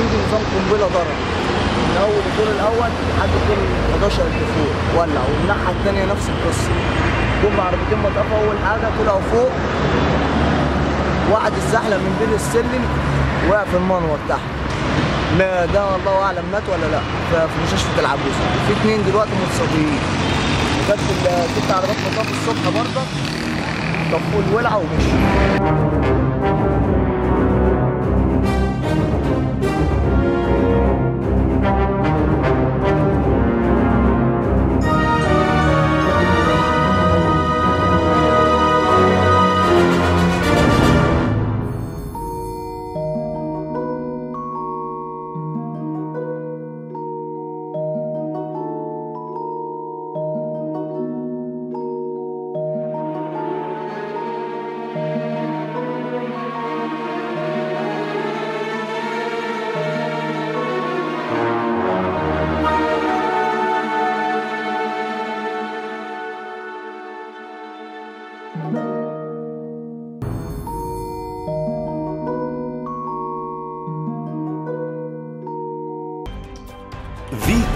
عندي نظام قنبله ضرب من اول الدور الاول لحد الدور ال 11 اللي فوق ولع والناحيه الثانيه نفس القصه جم عربيتين مطرفه اول حاجه طلعوا فوق واحد الزحلق من بين السلم وقع في المنور تحت ما ده الله اعلم مات ولا لا ف- في مستشفى العجوز في اتنين دلوقتي متصابين وجت ال- ست عربيات مطاف الصبح برضه طفوا الولعه ومشوا فيتو